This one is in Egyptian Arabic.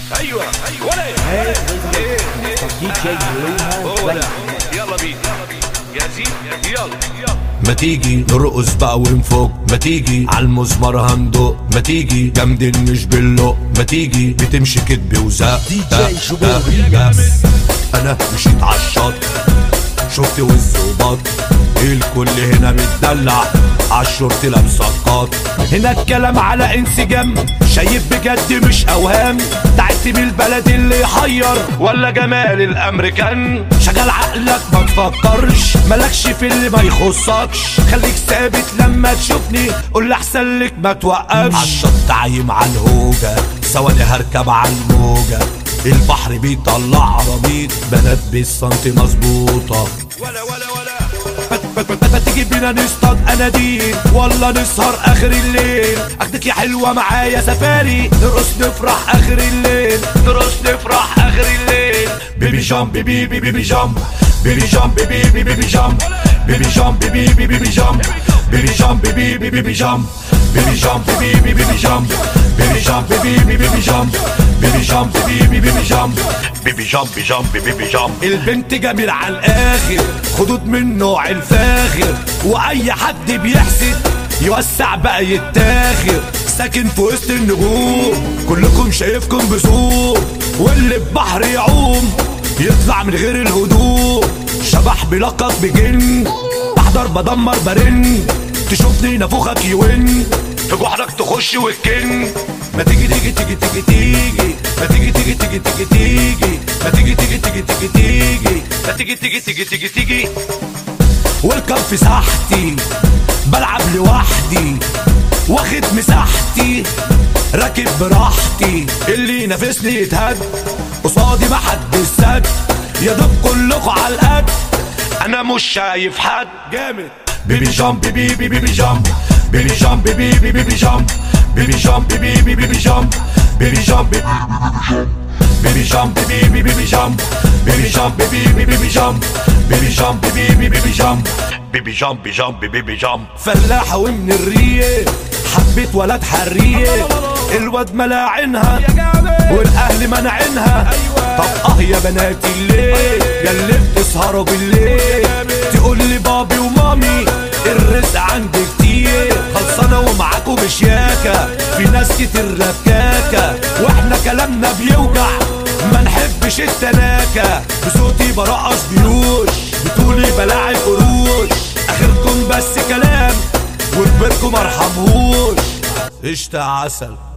ايوه ولا ايه دي جي هو ده يلا بينا جاهزين يلا يلا ما تيجي نرقص بقى ونفوق ما تيجي عالمزمر هندق ما تيجي جامدين مش باللق ما تيجي بتمشي كدب وزق دي آه، جي جبور آه، ريميكس. آه. انا مشيت عالشط شفت وز وبط الكل هنا متدلع عالشورت لابسه قط هنا الكلام على انسجام شايف بجد مش اوهام تعبت من البلد اللي يحير ولا جمال الامريكان شغل عقلك ما تفكرش مالكش في اللي ما يخصكش خليك ثابت لما تشوفني قول لي احسن لك ما توقفش عالشط عايم على الهوجه ثواني هركب على الموجه البحر بيطلع عربيط بنات بالسنتي مظبوطه ولا ولا ولا ما تيجي بينا نصطاد اناديل ولا نسهر اخر الليل اخدك يا حلوه معايا سفاري نرقص نفرح اخر الليل نرقص نفرح اخر الليل بيبي جامب بيبي بيبي جامب بيبي جامب بيبي بيبي جامب بيبي جامب بيبي بيبي جامب بيبي جامب بيبي بيبي جامب بيبي جامب بيبي بيبي جامب بيبي جامب بيبي بيبي جامب بيبي جامب بيبي بيبي جامب بيبي جامب جامب بيبي جامب البنت جميل على الاخر خدود من نوع الفاخر واي حد بيحسد يوسع بقى يتاخر ساكن في وسط النجوم كلكم شايفكم بسوق واللي ببحر يعوم يطلع من غير الهدوء شبح بلقب بجن بحضر بدمر برن تشوفني نافوخك يون في جحرك تخش وتكن ما تيجي تيجي تيجي تيجي تيجي ما تيجي تيجي تيجي تيجي تيجي ما تيجي تيجي تيجي تيجي تيجي ما تيجي تيجي تيجي تيجي تيجي والكم في ساحتي بلعب لوحدي واخد مساحتي راكب براحتي اللي ينافسني يتهد قصادي محدش سد يا دوب كلكوا على القد انا مش شايف حد جامد بيبي جامب بيبي بيبي جامب بيبي جامب بيبي بيبي جامب بيبي جامب بيبي بيبي جامب بيبي جامب بيبي جامب بيبي بيبي جامب بيبي جامب بيبي بيبي جامب بيبي جامب بيبي بيبي جامب بيبي جامب جامب بيبي جامب فلاحة ومن الرية حبيت ولد حرية الواد ملاعنها والاهل منعينها طب اه يا بناتي ليه يا اللي بتسهروا بالليل تقول لي بابي ومامي الرزق عندي كتير خلصانه ومعاكوا بشياكه في ناس كتير ركاكه واحنا كلامنا بيوجع ما نحبش التناكه بصوتي برقص جيوش بتقولي بلاعب قروش اخركم بس كلام وكبركم ارحمهوش قشطة عسل